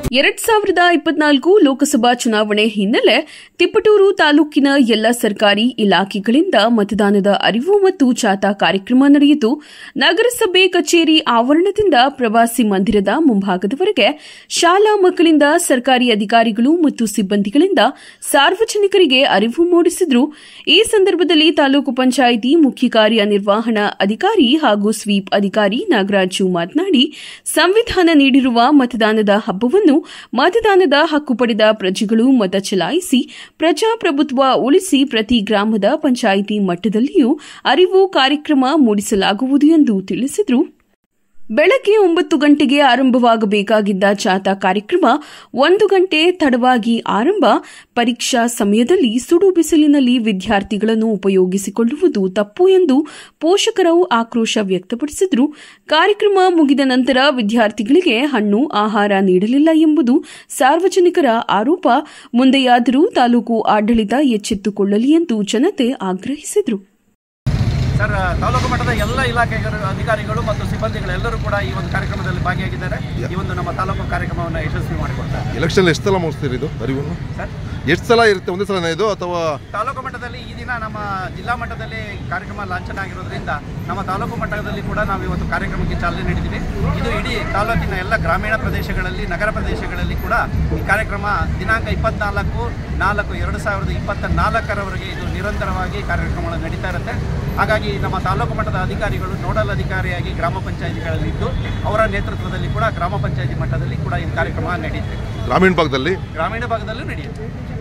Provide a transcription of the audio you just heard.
ಎರಡ್ ಸಾವಿರದ ಇಪ್ಪತ್ನಾಲ್ಕು ಲೋಕಸಭಾ ಚುನಾವಣೆ ಹಿನ್ನೆಲೆ ತಿಪಟೂರು ತಾಲೂಕಿನ ಎಲ್ಲ ಸರ್ಕಾರಿ ಇಲಾಖೆಗಳಿಂದ ಮತದಾನದ ಅರಿವು ಮತ್ತು ಜಾಥಾ ಕಾರ್ಯಕ್ರಮ ನಡೆಯಿತು ನಗರಸಭೆ ಕಚೇರಿ ಆವರಣದಿಂದ ಪ್ರವಾಸಿ ಮಂದಿರದ ಮುಂಭಾಗದವರೆಗೆ ಶಾಲಾ ಮಕ್ಕಳಿಂದ ಸರ್ಕಾರಿ ಅಧಿಕಾರಿಗಳು ಮತ್ತು ಸಿಬ್ಬಂದಿಗಳಿಂದ ಸಾರ್ವಜನಿಕರಿಗೆ ಅರಿವು ಮೂಡಿಸಿದ್ರು ಈ ಸಂದರ್ಭದಲ್ಲಿ ತಾಲೂಕು ಪಂಚಾಯಿತಿ ಮುಖ್ಯ ಕಾರ್ಯನಿರ್ವಹಣಾ ಅಧಿಕಾರಿ ಹಾಗೂ ಸ್ವೀಪ್ ಅಧಿಕಾರಿ ನಾಗರಾಜು ಮಾತನಾಡಿ ಸಂವಿಧಾನ ನೀಡಿರುವ ಮತದಾನದ ಹಬ್ಬವನ್ನು ಮತದಾನದ ಹಕ್ಕು ಪಡೆದ ಪ್ರಜೆಗಳು ಮತ ಚಲಾಯಿಸಿ ಪ್ರಜಾಪ್ರಭುತ್ವ ಉಳಿಸಿ ಪ್ರತಿ ಗ್ರಾಮದ ಪಂಚಾಯಿತಿ ಮಟ್ಟದಲ್ಲಿಯೂ ಅರಿವು ಕಾರ್ಯಕ್ರಮ ಮೂಡಿಸಲಾಗುವುದು ಎಂದು ತಿಳಿಸಿದರು ಬೆಳಗ್ಗೆ ಒಂಬತ್ತು ಗಂಟೆಗೆ ಆರಂಭವಾಗಬೇಕಾಗಿದ್ದ ಜಾಥಾ ಕಾರ್ಯಕ್ರಮ ಒಂದು ಗಂಟೆ ತಡವಾಗಿ ಆರಂಭ ಪರೀಕ್ಷಾ ಸಮಯದಲ್ಲಿ ಸುಡು ಬಿಸಿಲಿನಲ್ಲಿ ವಿದ್ಯಾರ್ಥಿಗಳನ್ನು ಉಪಯೋಗಿಸಿಕೊಳ್ಳುವುದು ತಪ್ಪು ಎಂದು ಪೋಷಕರು ಆಕ್ರೋಶ ವ್ಯಕ್ತಪಡಿಸಿದರು ಕಾರ್ಯಕ್ರಮ ಮುಗಿದ ನಂತರ ವಿದ್ಯಾರ್ಥಿಗಳಿಗೆ ಹಣ್ಣು ಆಹಾರ ನೀಡಲಿಲ್ಲ ಎಂಬುದು ಸಾರ್ವಜನಿಕರ ಆರೋಪ ಮುಂದೆಯಾದರೂ ತಾಲೂಕು ಆಡಳಿತ ಎಚ್ಚೆತ್ತುಕೊಳ್ಳಲಿ ಎಂದು ಜನತೆ ಆಗ್ರಹಿಸಿದರು ಸರ್ ತಾಲೂಕು ಮಟ್ಟದ ಎಲ್ಲ ಇಲಾಖೆಗಳ ಅಧಿಕಾರಿಗಳು ಮತ್ತು ಸಿಬ್ಬಂದಿಗಳೆಲ್ಲರೂ ಕೂಡ ಈ ಒಂದು ಕಾರ್ಯಕ್ರಮದಲ್ಲಿ ಭಾಗಿಯಾಗಿದ್ದಾರೆ ಈ ಒಂದು ನಮ್ಮ ತಾಲೂಕು ಕಾರ್ಯಕ್ರಮವನ್ನು ಯಶಸ್ವಿ ಮಾಡಿಕೊಡ್ತಾರೆ ಎಲೆಕ್ಷನ್ ಎಷ್ಟು ಸಲ ಮುಗಿಸ್ತೀರಿ ಇದು ಅರಿವನ್ನು ಸರ್ ಎಷ್ಟು ಸಲ ಇರುತ್ತೆ ಒಂದೇ ಸಲ ಇದು ಅಥವಾ ತಾಲೂಕು ಮಟ್ಟದಲ್ಲಿ ಈ ದಿನ ನಮ್ಮ ಜಿಲ್ಲಾ ಮಟ್ಟದಲ್ಲಿ ಕಾರ್ಯಕ್ರಮ ಲಾಂಛನ ಆಗಿರೋದ್ರಿಂದ ನಮ್ಮ ತಾಲೂಕು ಮಟ್ಟದಲ್ಲಿ ಕೂಡ ನಾವು ಇವತ್ತು ಕಾರ್ಯಕ್ರಮಕ್ಕೆ ಚಾಲನೆ ನೀಡಿದ್ದೀವಿ ಇದು ಇಡೀ ತಾಲೂಕಿನ ಎಲ್ಲ ಗ್ರಾಮೀಣ ಪ್ರದೇಶಗಳಲ್ಲಿ ನಗರ ಪ್ರದೇಶಗಳಲ್ಲಿ ಕೂಡ ಈ ಕಾರ್ಯಕ್ರಮ ದಿನಾಂಕ ಇಪ್ಪತ್ನಾಲ್ಕು ನಾಲ್ಕು ಎರಡು ಸಾವಿರದ ಇಪ್ಪತ್ತ ನಾಲ್ಕರವರೆಗೆ ಇದು ನಿರಂತರವಾಗಿ ಕಾರ್ಯಕ್ರಮಗಳು ನಡೀತಾ ಇರುತ್ತೆ ಹಾಗಾಗಿ ನಮ್ಮ ತಾಲೂಕು ಮಟ್ಟದ ಅಧಿಕಾರಿಗಳು ನೋಡಲ್ ಅಧಿಕಾರಿಯಾಗಿ ಗ್ರಾಮ ಪಂಚಾಯಿತಿಗಳಲ್ಲಿದ್ದು ಅವರ ನೇತೃತ್ವದಲ್ಲಿ ಕೂಡ ಗ್ರಾಮ ಪಂಚಾಯಿತಿ ಮಟ್ಟದಲ್ಲಿ ಕೂಡ ಈ ಕಾರ್ಯಕ್ರಮ ನಡೆಯುತ್ತೆ ಗ್ರಾಮೀಣ ಭಾಗದಲ್ಲಿ ಗ್ರಾಮೀಣ ಭಾಗದಲ್ಲೂ ನಡೆಯುತ್ತೆ